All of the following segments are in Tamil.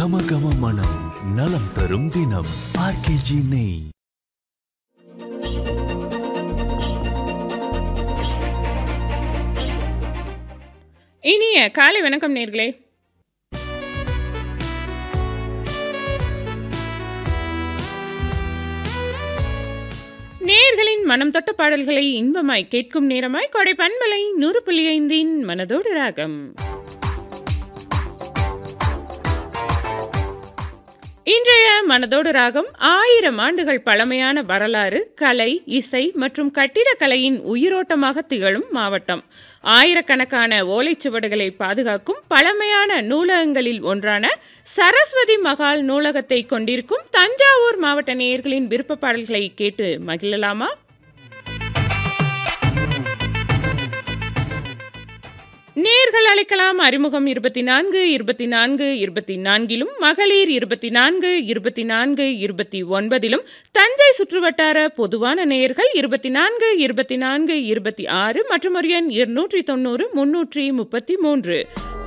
கம கம மனம் நலம் தரும் தினம் ஆர்கேஜி நெய் இனிய காலை வணக்கம் நேர்களே நேர்களின் மனம் தொட்ட பாடல்களை இன்பமாய் கேட்கும் நேரமாய் கொடை பண்பலை நூறு புள்ளி ஐந்தின் மனதோடு ராகம் இன்றைய மனதோடு ராகம் ஆயிரம் ஆண்டுகள் பழமையான வரலாறு கலை இசை மற்றும் கட்டிடக்கலையின் உயிரோட்டமாக திகழும் மாவட்டம் ஆயிரக்கணக்கான ஓலைச்சுவடுகளை பாதுகாக்கும் பழமையான நூலகங்களில் ஒன்றான சரஸ்வதி மகால் நூலகத்தை கொண்டிருக்கும் தஞ்சாவூர் மாவட்ட நேயர்களின் விருப்ப பாடல்களை கேட்டு மகிழலாமா நேர்கள் அழைக்கலாம் அறிமுகம் இருபத்தி நான்கு இருபத்தி நான்கு இருபத்தி நான்கிலும் மகளிர் இருபத்தி நான்கு இருபத்தி நான்கு இருபத்தி ஒன்பதிலும் தஞ்சை சுற்றுவட்டார பொதுவான நேயர்கள் இருபத்தி நான்கு இருபத்தி நான்கு இருபத்தி ஆறு மற்றும் ஒரு எண் இருநூற்றி தொண்ணூறு முன்னூற்றி முப்பத்தி மூன்று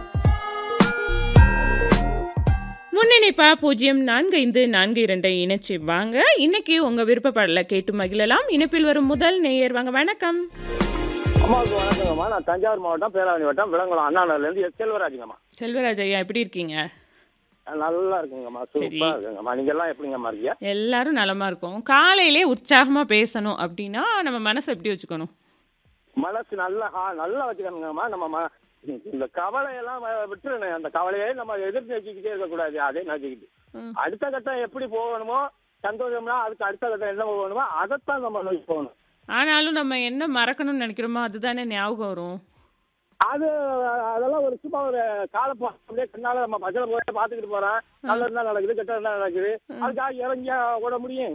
முன்னிணைப்பா பூஜ்ஜியம் நான்கு ஐந்து நான்கு இரண்டை இணைச்சு வாங்க இன்னைக்கு உங்க விருப்ப பாடலை கேட்டு மகிழலாம் இணைப்பில் வரும் முதல் நேயர் வாங்க வணக்கம் அம்மாவுக்கு வணக்கங்கம்மா நான் தஞ்சாவூர் மாவட்டம் பேராவணி வட்டம் விலங்குளம் அண்ணாநகர்லேருந்து எஸ் செல்வராஜுங்கம்மா செல்வராஜ் ஐயா எப்படி இருக்கீங்க நல்லா இருக்குங்கம்மா சூப்பராக இருக்குங்கம்மா நீங்கள் எல்லாம் எப்படிங்கம்மா இருக்கீங்க எல்லாரும் நலமா இருக்கோம் காலையிலே உற்சாகமா பேசணும் அப்படின்னா நம்ம மனசை எப்படி வச்சுக்கணும் மனசு நல்லா ஆ நல்லா வச்சுக்கணுங்கம்மா நம்ம ம இந்த கவலையெல்லாம் வ- விட்டுறணும் அந்த கவலையே நம்ம எதிர்த்து வச்சுக்கிட்டே இருக்கக்கூடாது அதே நினச்சிக்கிட்டு ம். அடுத்த கட்டம் எப்படி போகணுமோ சந்தோஷம்னா அதுக்கு அடுத்த கட்டம் என்ன போகணுமோ அதைத்தான் நம்ம நோக்கி போகணும் ஆனாலும் நம்ம என்ன மறக்கணும்னு நினைக்கிறோமோ அதுதானே ஞாபகம் வரும் அது அதெல்லாம் ஒரு சும்மா ஒரு காலப்பா அப்படியே கண்ணால நம்ம பச்சளை போய் பார்த்துக்கிட்டு போறோம் நல்லது தான் நடக்குது கெட்டது தான் நடக்குது அதுக்காக இறங்கியா ஓட முடியும்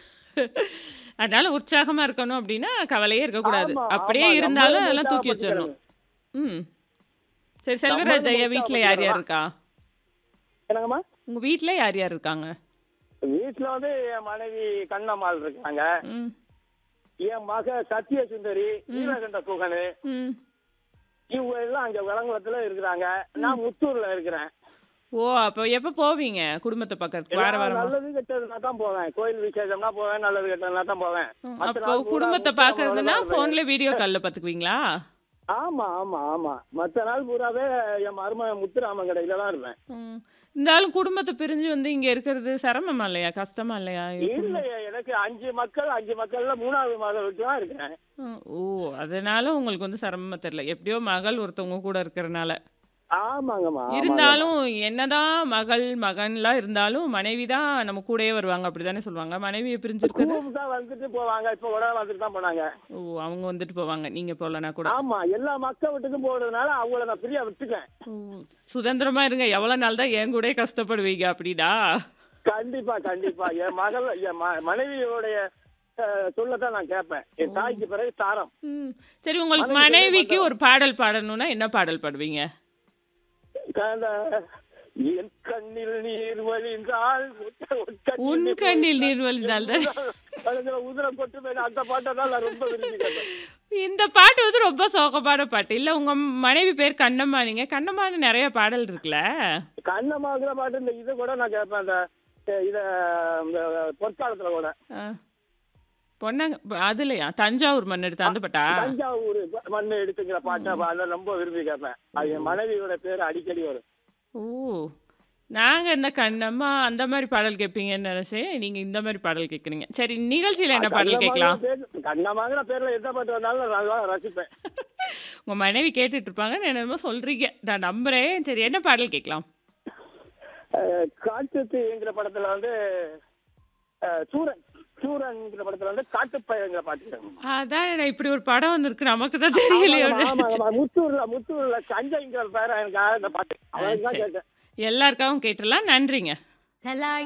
அதனால உற்சாகமா இருக்கணும் அப்படின்னா கவலையே இருக்கக்கூடாது ஆமா, அப்படியே ஆமா, இருந்தாலும் நம்மளே அதெல்லாம் தூக்கி வச்சிடணும் ம் சரி செல்வராஜ் ஐயா வீட்டில் யார் யார் இருக்கா என்னங்கம்மா உங்க வீட்டில் யார் யார் இருக்காங்க வீட்டுல வந்து என் மனைவி கண்ணம்மாள் இருக்காங்க ம் என் மக சத்திய சுந்தரி நீலகண்ட குகனு ம் இவங்க எல்லாம் அங்க விளங்குளத்துல இருக்கிறாங்க நான் முத்தூர்ல இருக்கிறேன் ஓ அப்போ எப்போ போவீங்க குடும்பத்தை பக்கத்துக்கு வார நான் வாரமா நல்லது கெட்டதுனா தான் போவேன் கோயில் விசேஷம்னா போவேன் நல்லது கெட்டதுனா தான் போவேன் ம், மத்த அப்போ நாள் பூரா குடும்பத்தை முத்தூர் பார்க்கறதுன்னா அவ்வளவுதான் ஃபோன்ல வீடியோ காலில் பார்த்துக்குவீங்களா ஆமா ஆமா ஆமா மத்த நாள் பூராவே என் மரும முத்துராமன் கடையில தான் இருப்பேன் ம். இருந்தாலும் குடும்பத்தை பிரிஞ்சு வந்து இங்க இருக்கிறது சிரமமா இல்லையா கஷ்டமா இல்லையா இல்லையே எனக்கு அஞ்சு மக்கள் அஞ்சு மக்கள்ல மூணாவது மகள் விட்டு தான் இருக்கிறேன் ம், ஓ அதனால உங்களுக்கு வந்து சிரமமா தெரியல எப்படியோ மகள் ஒருத்தவங்க கூட இருக்கிறனால ஆமாங்கம்மா ஆமாங்கம்மா. இருந்தாலும் என்னதான் மகள் மகன்லாம் இருந்தாலும் மனைவி தான் நம்ம கூடயே வருவாங்க அப்படிதானே சொல்லுவாங்க மனைவியை பிரிஞ்சிருக்கிறது கூப்பிட்டா வந்துட்டு போவாங்க இப்ப கூட வந்துட்டு தான் போனாங்க ஓ அவங்க வந்துட்டு போவாங்க நீங்க போகலனா கூட ஆமா எல்லா மக்கள் வீட்டுக்கும் போறதுனால அவங்கள நான் ஃப்ரீயா விட்டுட்டேன் ஓ, சுதந்திரமா இருங்க எவ்வளவு நாள் தான் என் கூடயே கஷ்டப்படுவீங்க அப்படிடா கண்டிப்பா கண்டிப்பா என் மகள் என் ம- மனைவியோடைய அஹ், சொல்லத்தான் நான் கேட்பேன் என் தாய்க்கு பிறகு தாரம் ம். சரி உங்களுக்கு மனைவி மனைவிக்கு ஒரு பாடல் பாடணும்னா என்ன பாடல் பாடுவீங்க அந்த என் கண்ணில் நீர் வழிந்தால் உன் கண்ணில் நீர் வழிந்தால் தான் உதிர கொட்டு மேல அந்த பாட்டை தான் நான் ரொம்ப விரும்பி கேட்பேன் இந்த பாட்டு வந்து ரொம்ப சோகமான பாட்டு இல்ல உங்க மனைவி பேர் கண்ணம்மா நீங்க கண்ணம்மான்னு நிறைய பாடல் இருக்குல்ல கண்ணமாகிற பாட்டு இந்த இதை கூட நான் கேட்பேன் அந்த அஹ், இத இந்த பொற்காலத்துல கூட ஆ. பொன்னாங்க அதுலயா தஞ்சாவூர் மண் எடுத்து அந்த பாட்டா தஞ்சாவூர் மண்ணு எடுத்துக்கிற பாட்டை அதை ரொம்ப விரும்பி கேட்பேன் அது என் மனைவியோட பேர் அடிக்கடி வரும் ஓ நாங்க இந்த கண்ணம்மா அந்த மாதிரி பாடல் கேட்பீங்கன்னு நினைச்சேன் நீங்க இந்த மாதிரி பாடல் கேட்குறீங்க சரி நிகழ்ச்சியில என்ன பாடல் கேட்கலாம் கண்ணமாகிற பேர்ல எந்த பாட்டு வந்தாலும் நான் நல்லா ரசிப்பேன் உங்க மனைவி கேட்டுட்டு இருப்பாங்கன்னு என்னமோ சொல்றீங்க நான் நம்புறேன் சரி என்ன பாடல் கேட்கலாம் அஹ், காட்டுத்தீங்கிற படத்துல வந்து அஹ், சூரன் சூரன்ங்கிற படத்துல வந்து காட்டுப்பயங்கிற பாட்டு அதான் நான் இப்படி ஒரு படம் வந்திருக்கு நமக்கு தான் தெரியலையோ ஆமாம், ஆமாம், ஆமாம். முத்தூர்ல முத்தூர்ல சஞ்சய்ங்கிற பேர எனக்கு அந்த பாட்டு அவனுக்கு தான் சரி. கேட்டேன் எல்லாருக்காகவும் கேட்டுடலாம் நன்றிங்க